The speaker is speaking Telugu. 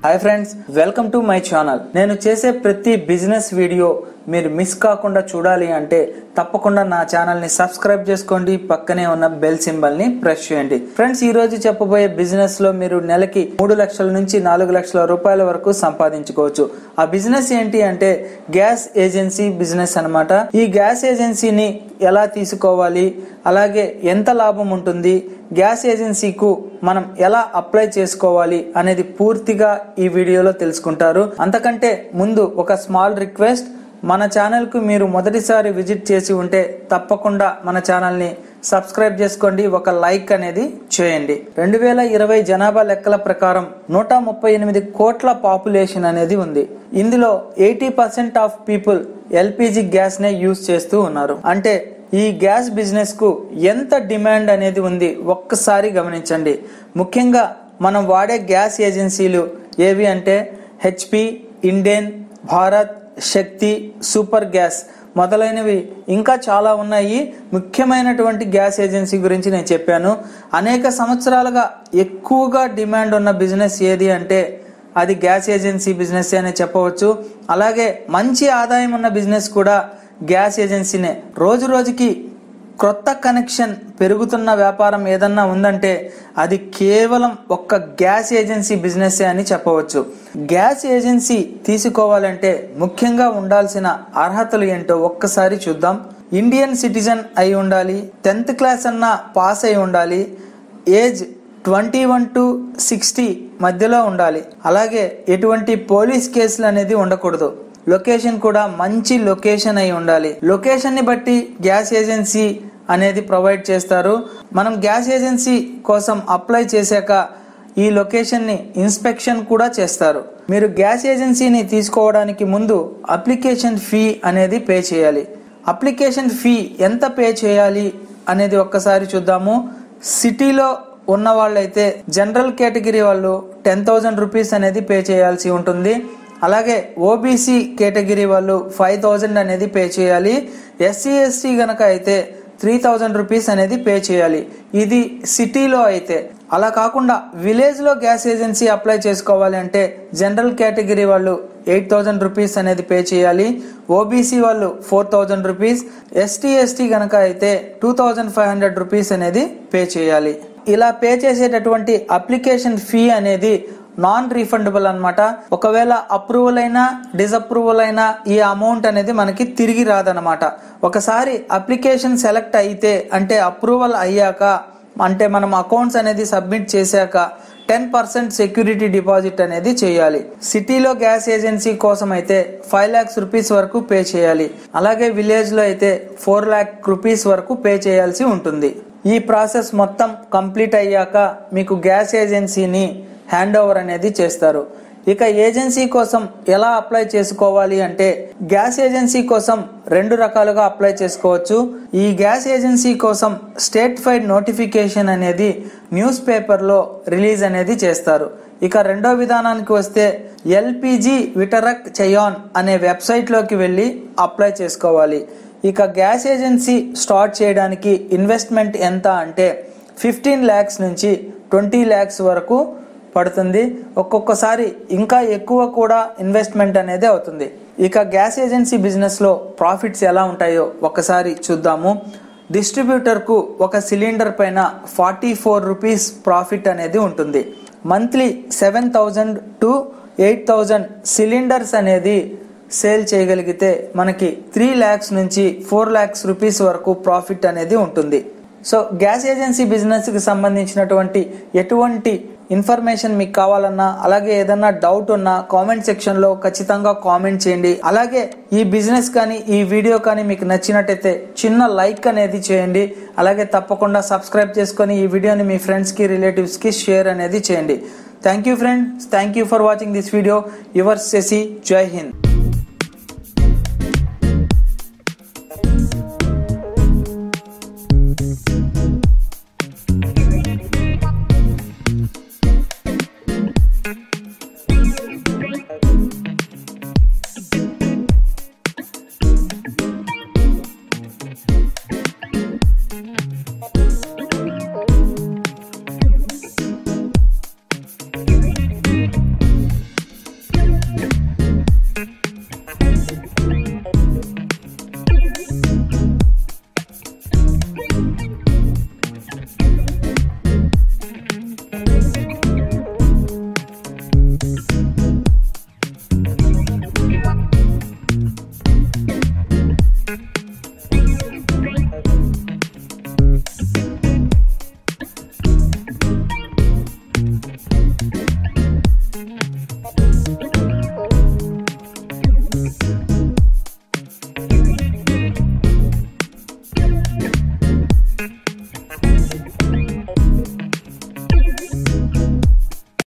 hi friends welcome to my channel నేను చేసే ప్రతి బిజినెస్ వీడియో మీరు మిస్ కాకుండా చూడాలి అంటే తప్పకుండా నా ఛానల్ ని సబ్స్క్రైబ్ చేసుకోండి పక్కనే ఉన్న బెల్ సింబల్ ని ప్రెస్ చేయండి ఫ్రెండ్స్ ఈ రోజు చెప్పబోయే బిజినెస్ లో మీరు నెలకి మూడు లక్షల నుంచి నాలుగు లక్షల రూపాయల వరకు సంపాదించుకోవచ్చు ఆ బిజినెస్ ఏంటి అంటే గ్యాస్ ఏజెన్సీ బిజినెస్ అన్నమాట ఈ గ్యాస్ ఏజెన్సీని ఎలా తీసుకోవాలి అలాగే ఎంత లాభం ఉంటుంది గ్యాస్ ఏజెన్సీకు మనం ఎలా అప్లై చేసుకోవాలి అనేది పూర్తిగా ఈ వీడియోలో తెలుసుకుంటారు అంతకంటే ముందు ఒక స్మాల్ రిక్వెస్ట్ మన ఛానల్కు మీరు మొదటిసారి విజిట్ చేసి ఉంటే తప్పకుండా మన ఛానల్ని సబ్స్క్రైబ్ చేసుకోండి ఒక లైక్ అనేది చేయండి రెండు వేల ఇరవై జనాభా లెక్కల ప్రకారం నూట ముప్పై ఎనిమిది కోట్ల పాపులేషన్ అనేది ఉంది ఇందులో eighty percent of people LPG gas నే యూజ్ చేస్తూ ఉన్నారు అంటే ఈ గ్యాస్ బిజినెస్ కు ఎంత డిమాండ్ అనేది ఉంది ఒక్కసారి గమనించండి ముఖ్యంగా మనం వాడే గ్యాస్ ఏజెన్సీలు ఏవి అంటే HP Indane Bharat Shakti super gas మొదలైనవి ఇంకా చాలా ఉన్నాయి ముఖ్యమైనటువంటి గ్యాస్ ఏజెన్సీ గురించి నేను చెప్పాను అనేక సంవత్సరాలుగా ఎక్కువగా డిమాండ్ ఉన్న బిజినెస్ ఏది అంటే అది గ్యాస్ ఏజెన్సీ బిజినెస్ అనే చెప్పవచ్చు అలాగే మంచి ఆదాయం ఉన్న బిజినెస్ కూడా గ్యాస్ ఏజెన్సీనే రోజు రోజుకి క్రొత్త కనెక్షన్ పెరుగుతున్న వ్యాపారం ఏదన్నా ఉందంటే అది కేవలం ఒక్క గ్యాస్ ఏజెన్సీ బిజినెస్ అని చెప్పవచ్చు గ్యాస్ ఏజెన్సీ తీసుకోవాలంటే ముఖ్యంగా ఉండాల్సిన అర్హతలు ఏంటో ఒక్కసారి చూద్దాం ఇండియన్ సిటిజన్ అయి ఉండాలి టెన్త్ క్లాస్ అన్న పాస్ అయి ఉండాలి age twenty one to sixty మధ్యలో ఉండాలి అలాగే ఎటువంటి పోలీస్ కేసులు అనేది ఉండకూడదు లొకేషన్ కూడా మంచి లొకేషన్ అయి ఉండాలి లొకేషన్ ని బట్టి గ్యాస్ ఏజెన్సీ అనేది ప్రొవైడ్ చేస్తారు మనం గ్యాస్ ఏజెన్సీ కోసం అప్లై చేశాక ఈ లొకేషన్ ని ఇన్స్పెక్షన్ కూడా చేస్తారు మీరు గ్యాస్ ఏజెన్సీని తీసుకోవడానికి ముందు అప్లికేషన్ ఫీ అనేది పే చేయాలి అప్లికేషన్ ఫీ ఎంత పే చేయాలి అనేది ఒక్కసారి చూద్దాము సిటీలో ఉన్న వాళ్ళైతే జనరల్ కేటగిరీ వాళ్ళు టెన్ థౌజండ్ రూపీస్ అనేది పే చేయాల్సి ఉంటుంది అలాగే ఓబీసీ కేటగిరీ వాళ్ళు ఫైవ్ థౌజండ్ అనేది పే చేయాలి ఎస్సీ ఎస్టీ గనక అయితే త్రీ థౌజండ్ రూపీస్ అనేది పే చేయాలి ఇది సిటీలో అయితే అలా కాకుండా విలేజ్ లో గ్యాస్ ఏజెన్సీ అప్లై చేసుకోవాలి అంటే జనరల్ కేటగిరీ వాళ్ళు ఎయిట్ థౌజండ్ రూపీస్ అనేది పే చేయాలి ఓబీసీ వాళ్ళు four thousand rupees ST ST గనక అయితే two thousand five hundred rupees అనేది పే చేయాలి ఇలా పే చేసేటటువంటి అప్లికేషన్ ఫీ అనేది నాన్ రీఫండబుల్ అన్నమాట ఒకవేళ అప్రూవల్ అయినా డిసప్రూవల్ అయినా ఈ అమౌంట్ అనేది మనకి తిరిగి రాదనమాట ఒకసారి అప్లికేషన్ సెలెక్ట్ అయితే అంటే అప్రూవల్ అయ్యాక అంటే మనం అకౌంట్స్ అనేది సబ్మిట్ చేశాక టెన్ పర్సెంట్ సెక్యూరిటీ డిపాజిట్ అనేది చేయాలి సిటీలో గ్యాస్ ఏజెన్సీ కోసం అయితే ఫైవ్ ల్యాక్స్ రూపీస్ వరకు పే చేయాలి అలాగే విలేజ్ లో అయితే ఫోర్ ల్యాక్ రూపీస్ వరకు పే చేయాల్సి ఉంటుంది ఈ ప్రాసెస్ మొత్తం కంప్లీట్ అయ్యాక మీకు గ్యాస్ ఏజెన్సీని హ్యాండ్ ఓవర్ అనేది చేస్తారు ఇక ఏజెన్సీ కోసం ఎలా అప్లై చేసుకోవాలి అంటే గ్యాస్ ఏజెన్సీ కోసం రెండు రకాలుగా అప్లై చేసుకోవచ్చు ఈ గ్యాస్ ఏజెన్సీ కోసం స్టేట్ ఫైడ్ నోటిఫికేషన్ అనేది న్యూస్ పేపర్లో రిలీజ్ అనేది చేస్తారు ఇక రెండో విధానానికి వస్తే ఎల్పిజి విటరక్ చయాన్ అనే వెబ్సైట్లోకి వెళ్ళి అప్లై చేసుకోవాలి ఇక గ్యాస్ ఏజెన్సీ స్టార్ట్ చేయడానికి ఇన్వెస్ట్మెంట్ ఎంత అంటే ఫిఫ్టీన్ ల్యాక్స్ నుంచి ట్వంటీ ల్యాక్స్ వరకు పడుతుంది ఒక్కొక్కసారి ఇంకా ఎక్కువ కూడా ఇన్వెస్ట్మెంట్ అనేది అవుతుంది ఇక గ్యాస్ ఏజెన్సీ బిజినెస్ లో ప్రాఫిట్స్ ఎలా ఉంటాయో ఒకసారి చూద్దాము డిస్ట్రిబ్యూటర్ కు ఒక సిలిండర్ పైన ఫార్టీ ఫోర్ రూపీస్ ప్రాఫిట్ అనేది ఉంటుంది monthly seven thousand to eight thousand cylinders అనేది సేల్ చేయగలిగితే మనకి త్రీ ల్యాక్స్ నుంచి ఫోర్ ల్యాక్స్ రూపీస్ వరకు ప్రాఫిట్ అనేది ఉంటుంది సో గ్యాస్ ఏజెన్సీ బిజినెస్ కి సంబంధించినటువంటి ఎటువంటి ఇన్ఫర్మేషన్ మీకు కావాలన్నా అలాగే ఏదన్నా డౌట్ ఉన్నా కామెంట్ సెక్షన్ లో ఖచ్చితంగా కామెంట్ చేయండి అలాగే ఈ బిజినెస్ కానీ ఈ వీడియో కానీ మీకు నచ్చినట్టయితే చిన్న లైక్ అనేది చేయండి అలాగే తప్పకుండా సబ్స్క్రైబ్ చేసుకొని ఈ వీడియోని మీ ఫ్రెండ్స్ కి రిలేటివ్స్ కి షేర్ అనేది చేయండి thank you friends thank you for watching this video your Shashi జై హింద్